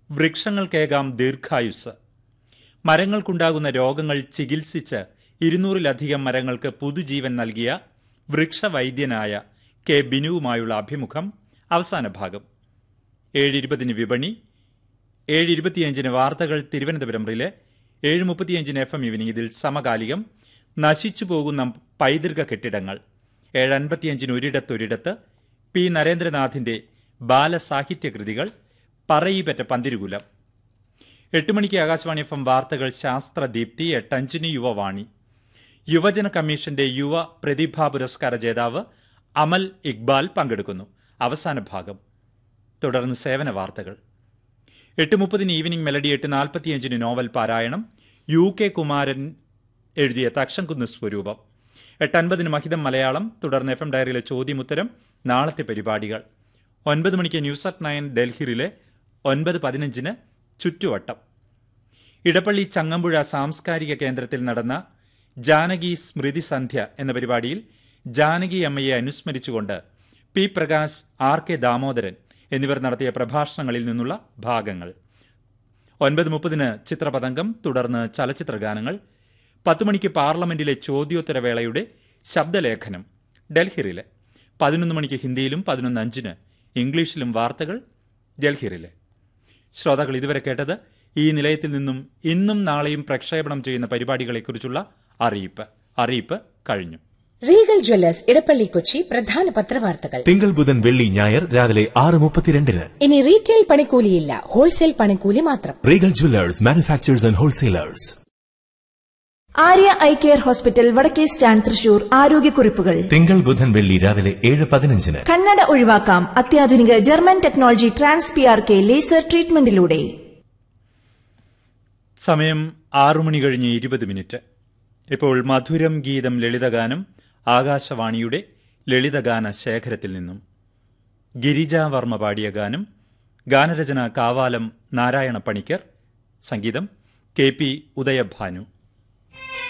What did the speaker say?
വൃക്ഷങ്ങൾക്കേകാം ദീർഘായുസ് മരങ്ങൾക്കുണ്ടാകുന്ന രോഗങ്ങൾ ചികിത്സിച്ച് ഇരുന്നൂറിലധികം മരങ്ങൾക്ക് പുതുജീവൻ നൽകിയ വൃക്ഷവൈദ്യനായ കെ ബിനുവുമായുള്ള അഭിമുഖം അവസാന ഭാഗം ഏഴ് ഇരുപതിന് വിപണി ഏഴ് ഇരുപത്തിയഞ്ചിന് വാർത്തകൾ തിരുവനന്തപുരം റിലെ ഏഴ് മുപ്പത്തിയഞ്ചിന് എഫ് എം ഈവനിംഗ് ഇതിൽ സമകാലികം നശിച്ചു പോകുന്ന പൈതൃക കെട്ടിടങ്ങൾ ഏഴ് അൻപത്തിയഞ്ചിന് ഒരിടത്തൊരിടത്ത് പി നരേന്ദ്രനാഥിന്റെ ബാലസാഹിത്യ കൃതികൾ പറയിപ്പറ്റ പന്തിരുകുലം എട്ട് മണിക്ക് ആകാശവാണി എഫ് എം വാർത്തകൾ ശാസ്ത്രദീപ്തി എട്ടഞ്ചിന് യുവവാണി യുവജന കമ്മീഷന്റെ യുവ പ്രതിഭാ പുരസ്കാര ജേതാവ് അമൽ ഇക്ബാൽ പങ്കെടുക്കുന്നു അവസാന ഭാഗം തുടർന്ന് സേവന വാർത്തകൾ എട്ട് മുപ്പതിന് ഈവനിംഗ് മെലഡി എട്ട് നാൽപ്പത്തിയഞ്ചിന് നോവൽ പാരായണം യു കെ കുമാരൻ എഴുതിയ തക്ഷംകുന്ന് സ്വരൂപം എട്ട് അൻപതിന് മഹിതം മലയാളം തുടർന്ന് എഫ് എം ഡയറിയിലെ ചോദ്യമുത്തരം നാളത്തെ പരിപാടികൾ ഒൻപത് മണിക്ക് ന്യൂസ് അറ്റ് നയൻ ഡൽഹിയിലെ ഒൻപത് പതിനഞ്ചിന് ചുറ്റുവട്ടം ഇടപ്പള്ളി ചങ്ങമ്പുഴ സാംസ്കാരിക കേന്ദ്രത്തിൽ നടന്ന ജാനകി സ്മൃതി സന്ധ്യ എന്ന പരിപാടിയിൽ ജാനകി അമ്മയെ അനുസ്മരിച്ചുകൊണ്ട് P Prakash R K Damodaran എന്നിവർ നടത്തിയ പ്രഭാഷണങ്ങളിൽ നിന്നുള്ള ഭാഗങ്ങൾ ഒൻപത് മുപ്പതിന് ചിത്രപതംഗം തുടർന്ന് ചലച്ചിത്ര ഗാനങ്ങൾ പത്ത് മണിക്ക് പാർലമെന്റിലെ ചോദ്യോത്തരവേളയുടെ ശബ്ദലേഖനം ഡൽഹിയിലെ പതിനൊന്ന് മണിക്ക് ഹിന്ദിയിലും പതിനൊന്ന് അഞ്ചിന് ഇംഗ്ലീഷിലും വാർത്തകൾ ഡൽഹിയിലെ ശ്രോതാക്കൾ ഇതുവരെ കേട്ടത് ഈ നിലയത്തിൽ നിന്നും ഇന്നും നാളെയും പ്രക്ഷേപണം ചെയ്യുന്ന പരിപാടികളെക്കുറിച്ചുള്ള അറിയിപ്പ് അറിയിപ്പ് കഴിഞ്ഞു റീഗൽ ജ്വല്ലേഴ്സ് ഇടപ്പള്ളി കൊച്ചി പ്രധാന പത്രവാർത്തകൾ തിങ്കൾ ബുധൻ വെള്ളി ഞായർ രാവിലെ ആറ് മുപ്പത്തിരണ്ടിന് ഇനി റീറ്റെയിൽ പണിക്കൂലിയില്ല ഹോൾസെയിൽ പണിക്കൂലി മാത്രം Regal jewellers manufacturers and wholesalers Arya eye care hospital വടക്കേ സ്റ്റാൻഡ് തൃശൂർ ആരോഗ്യക്കുറിപ്പുകൾ തിങ്കൾ ബുധൻ വെള്ളി രാവിലെ ഏഴ് പതിനഞ്ചിന് കണ്ണട ഒഴിവാക്കാം അത്യാധുനിക German technology trans P R K laser ട്രീറ്റ്മെന്റിലൂടെ സമയം ആറു മണി കഴിഞ്ഞ് ഇരുപത് മിനിറ്റ് ഇപ്പോൾ മധുരം ഗീതം ലളിതഗാനം ആകാശവാണിയുടെ ലളിതഗാന ശേഖരത്തിൽ നിന്നും ഗിരിജാവർമ്മ പാടിയ ഗാനം ഗാനരചന കാവാലം നാരായണ പണിക്കർ സംഗീതം കെ പി ഉദയഭാനു